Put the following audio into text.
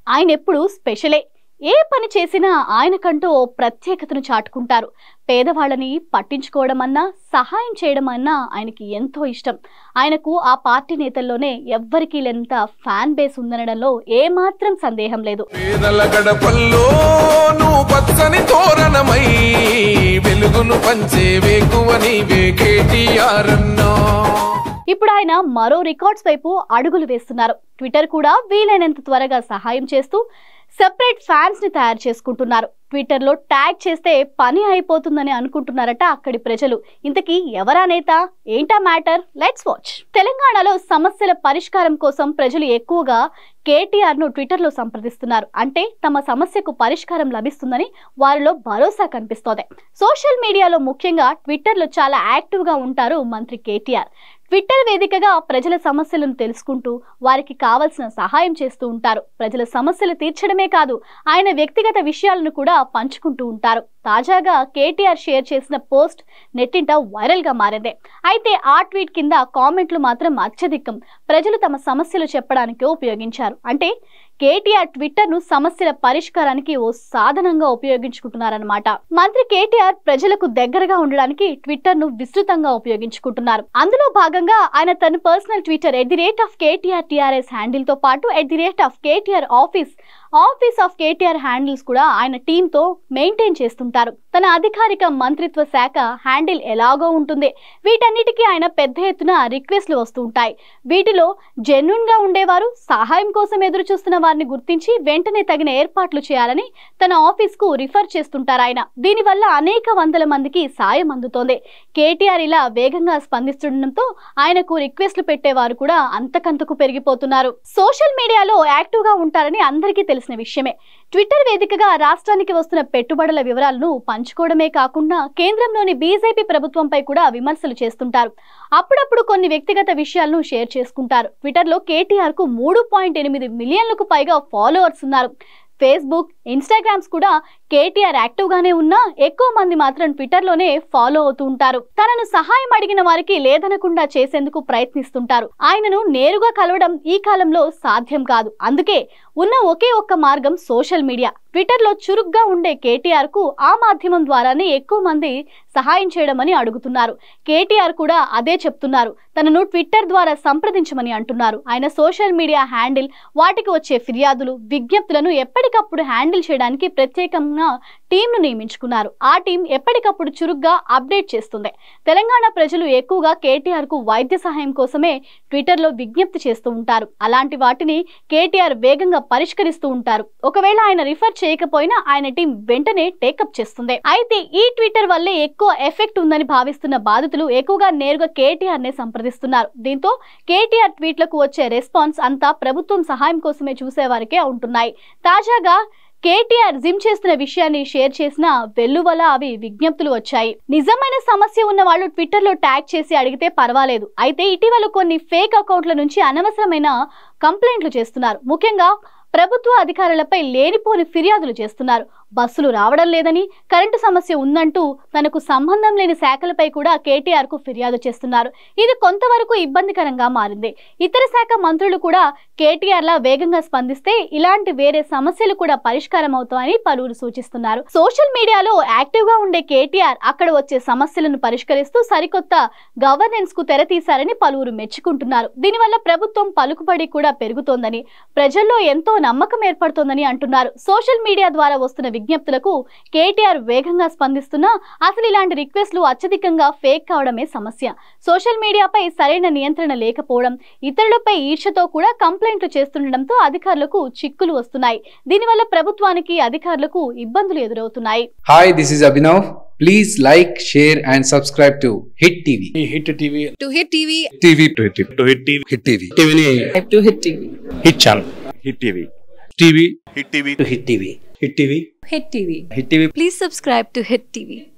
ఆయన ఎప్పుడు స్పెషలే ఏ పని చేసినా ఆయనకంటూ ఓ ప్రత్యేకతను చాటుకుంటారు పేదవాళ్ళని పట్టించుకోవడం అన్నా సహాయం చేయడం అన్నా ఆయనకి ఎంతో ఇష్టం ఆయనకు ఆ పార్టీ నేతల్లోనే ఎవ్వరికీ లేనంత ఫ్యాన్ బేస్ ఉందనడంలో ఏమాత్రం సందేహం లేదు పేదల గడపల్లో నువ్వు పచ్చని తోరణమై వెలుగును పంచే వేకువ నీవే కేటీఆర్ అన్నా ఇప్పుడు ఆయన మరో రికార్డ్స్ వైపు అడుగులు వేస్తున్నారు ట్విట్టర్ కూడా వీలైనంత త్వరగా సహాయం చేస్తూ సెపరేట్ ఫ్యాన్స్ ని తయారు చేసుకుంటున్నారు ట్విట్టర్ లో ట్యాగ్ చేస్తే పని అయిపోతుందని అనుకుంటున్నారట అక్కడి ప్రజలు ఇంతకీ ఎవరా నేత ఏంటా మ్యాటర్ లెట్స్ వాచ్ తెలంగాణలో సమస్యల పరిష్కారం కోసం ప్రజలు ఎక్కువగా కేటీఆర్ ను ట్విట్టర్ లో సంప్రదిస్తున్నారు అంటే తమ సమస్యకు పరిష్కారం లభిస్తుందని వారిలో భరోసా కనిపిస్తోంది సోషల్ మీడియాలో ముఖ్యంగా ట్విట్టర్ లో చాలా యాక్టివ్ గా ఉంటారు మంత్రి కేటీఆర్ ట్విట్టర్ వేదికగా ప్రజల సమస్యలను తెలుసుకుంటూ వారికి కావలసిన సహాయం చేస్తూ ఉంటారు ప్రజల సమస్యలు తీర్చడమే కాదు ఆయన వ్యక్తిగత విషయాలను కూడా పంచుకుంటూ ఉంటారు తాజాగా కేటీఆర్ షేర్ చేసిన పోస్ట్ నెట్టింట వైరల్ గా మారింది అయితే ఆ ట్వీట్ కింద కామెంట్లు మాత్రం అత్యధికం ప్రజలు తమ సమస్యలు చెప్పడానికి ఉపయోగించారు అంటే కేటీఆర్ ట్విట్టర్ ను సమస్యల పరిష్కారానికి ఓ సాధనంగా ఉపయోగించుకుంటున్నారన్నమాట మంత్రి కేటీఆర్ ప్రజలకు దగ్గరగా ఉండడానికి ట్విట్టర్ ను విస్తృతంగా ఉపయోగించుకుంటున్నారు అందులో భాగంగా ఆయన తన personal Twitter at the rate of KTR TRS handle తో పాటు at the rate of KTR office office of KTR handles కూడా ఆయన టీమ్ తో మెయింటైన్ చేస్తుంటారు తన అధికారిక మంత్రిత్వ శాఖ హ్యాండిల్ ఎలాగో ఉంటుంది వీటన్నిటికీ ఆయన పెద్ద ఎత్తున రిక్వెస్ట్లు వస్తూ ఉంటాయి వీటిలో జెన్యున్ గా ఉండేవారు సహాయం కోసం ఎదురు చూస్తున్న వారిని గుర్తించి వెంటనే తగిన ఏర్పాట్లు చేయాలని తన ఆఫీస్ కు రిఫర్ చేస్తుంటారు ఆయన దీనివల్ల అనేక వందల మందికి సాయం అందుతోంది కేటీఆర్ ఇలా వేగంగా స్పందిస్తుండటంతో ఆయనకు రిక్వెస్ట్లు పెట్టేవారు కూడా అంతకంతకు పెరిగిపోతున్నారు సోషల్ మీడియాలో యాక్టివ్ గా ఉంటారని అందరికీ తెలిసిన విషయమే ట్విట్టర్ వేదికగా రాష్ట్రానికి వస్తున్న పెట్టుబడుల వివరాలను పంచుకోవడమే కాకుండా కేంద్రంలోని బీజేపీ ప్రభుత్వంపై కూడా విమర్శలు చేస్తుంటారు అప్పుడప్పుడు కొన్ని వ్యక్తిగత విషయాలను షేర్ చేసుకుంటారు ట్విట్టర్లో కేటీఆర్ కు మూడు పాయింట్ ఎనిమిది మిలియన్లకు పైగా ఫాలోవర్స్ ఉన్నారు ఫేస్బుక్ ఇన్స్టాగ్రామ్స్ కూడా కేటీఆర్ యాక్టివ్ గానే ఉన్నా ఎక్కువ మంది మాత్రం ట్విట్టర్ లోనే ఫాలో అవుతూ ఉంటారు తనను సహాయం అడిగిన వారికి లేదనకుండా చేసేందుకు ప్రయత్నిస్తుంటారు ఆయనను నేరుగా కలవడం ఈ కాలంలో సాధ్యం కాదు అందుకే ఉన్న ఒకే ఒక్క మార్గం సోషల్ మీడియా ట్విట్టర్ లో చురుగ్గా ఉండే కేటీఆర్ కు ఆ మాధ్యమం ద్వారానే ఎక్కువ మంది సహాయం చేయడమని అడుగుతున్నారు కేటీఆర్ కూడా అదే చెప్తున్నారు తనను ట్విట్టర్ ద్వారా సంప్రదించమని అంటున్నారు ఆయన సోషల్ మీడియా హ్యాండిల్ వాటికి వచ్చే ఫిర్యాదులు విజ్ఞప్తులను ఎప్పటికప్పుడు హ్యాండిల్ చేయడానికి ప్రత్యేకంగా టీంను నియమించుకున్నారు ఆ టీం ఎప్పటికప్పుడు చురుగ్గా అప్డేట్ చేస్తుంది తెలంగాణ ప్రజలు ఎక్కువగా కేటీఆర్ కు వైద్య సహాయం కోసమే ట్విట్టర్ లో విజ్ఞప్తి చేస్తూ ఉంటారు అలాంటి వాటిని కేటీఆర్ వేగంగా పరిష్కరిస్తూ ఉంటారు ఒకవేళ ఆయన రిఫర్ చేయకపోయినా ఆయన టీం వెంటనే టేకప్ చేస్తుంది అయితే ఈ ట్విట్టర్ వల్లే ఎక్కువ ఎఫెక్ట్ ఉందని భావిస్తున్న బాధితులు ఎక్కువగా నేరుగా కేటీఆర్ నే సంప్రదిస్తున్నారు దీంతో కేటీఆర్ ట్వీట్లకు వచ్చే రెస్పాన్స్ అంతా ప్రభుత్వం సహాయం కోసమే చూసేవారికే ఉంటున్నాయి తాజాగా కేటీఆర్ జిమ్ చేస్తున్న విషయాన్ని షేర్ చేసిన వెల్లువల అవి విజ్ఞప్తులు వచ్చాయి నిజమైన సమస్య ఉన్న వాళ్ళు ట్విట్టర్ లో ట్యాగ్ చేసి అడిగితే పర్వాలేదు అయితే ఇటీవల కొన్ని ఫేక్ అకౌంట్ల నుంచి అనవసరమైన కంప్లైంట్లు చేస్తున్నారు ముఖ్యంగా ప్రభుత్వ అధికారులపై లేనిపోని ఫిర్యాదులు చేస్తున్నారు బస్సులు రావడం లేదని కరెంటు సమస్య ఉందంటూ తనకు సంబంధం లేని శాఖలపై కూడా కేటీఆర్ కు ఫిర్యాదు చేస్తున్నారు ఇది కొంతవరకు ఇబ్బందికరంగా మారింది ఇతర శాఖ మంత్రులు కూడా కేటీఆర్ లా వేగంగా స్పందిస్తే ఇలాంటి వేరే సమస్యలు కూడా పరిష్కారం అవుతాయని పలువురు సూచిస్తున్నారు సోషల్ మీడియాలో యాక్టివ్ గా ఉండే కేటీఆర్ అక్కడ వచ్చే సమస్యలను పరిష్కరిస్తూ సరికొత్త గవర్నెన్స్ కు తెరతీశారని పలువురు మెచ్చుకుంటున్నారు దీనివల్ల ప్రభుత్వం పలుకుబడి కూడా పెరుగుతోందని ప్రజల్లో ఎంతో నమ్మకం ఏర్పడుతోందని అంటున్నారు సోషల్ మీడియా ద్వారా వస్తున్న విజ్ఞప్తులకు కేటీఆర్ వేగంగా స్పందిస్తున్నా అసలు ఇలాంటి రిక్వెస్ట్లు అత్యధికంగా ఫేక్ కావడమే సమస్య సోషల్ మీడియాపై సరైన నియంత్రణ లేకపోవడం ఇతరులపై ఈర్షతో కూడా కంప్లైంట్లు చేస్తుండటంతో అధికారులకు చిక్కులు వస్తున్నాయి దీనివల్ల ప్రభుత్వానికి అధికారులకు ఇబ్బందులు ఎదురవుతున్నాయి Hi, this is Abhinav. Please like, share, and subscribe to Hit TV. Hit TV to hit TV TV. To Hit to Hit TV Hit TV. టీవీని to hit TV Hit channel Hit TV TV. Hit TV Hit TV Hit TV hit TV Hit TV please subscribe to hit TV